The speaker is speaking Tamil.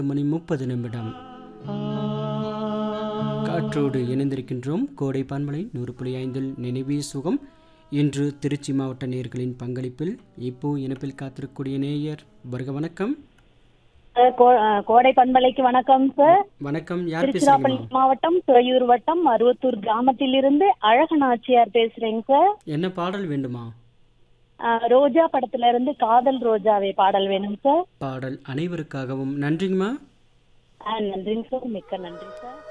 மணி முப்பது நிமிடம் காற்றோடு இணைந்திருக்கின்றோம் கோடை பான்மலை நூறு புள்ளி ஐந்தில் நினைவே சுகம் இன்று திருச்சி மாவட்ட நேயர்களின் பங்களிப்பில் இப்போ இணைப்பில் காத்திருக்கக்கூடிய நேயர் வருக வணக்கம் சார், கோ- அஹ், கோடை பண்பலைக்கு வணக்கம் சார் வணக்கம் யார் திருச்சிராப்பள்ளி பேசுறீங்க மாவட்டம் துறையூர் வட்டம் அருவத்தூர் கிராமத்திலிருந்து அழகநாச்சியார் பேசுறேங்க சார் என்ன பாடல் வேண்டுமா அஹ், ரோஜா படத்துல இருந்து காதல் ரோஜாவே பாடல் வேணும் சார் பாடல் அனைவருக்காகவும் நன்றிங்கம்மா அஹ், நன்றிங்க சார் மிக்க நன்றி சார்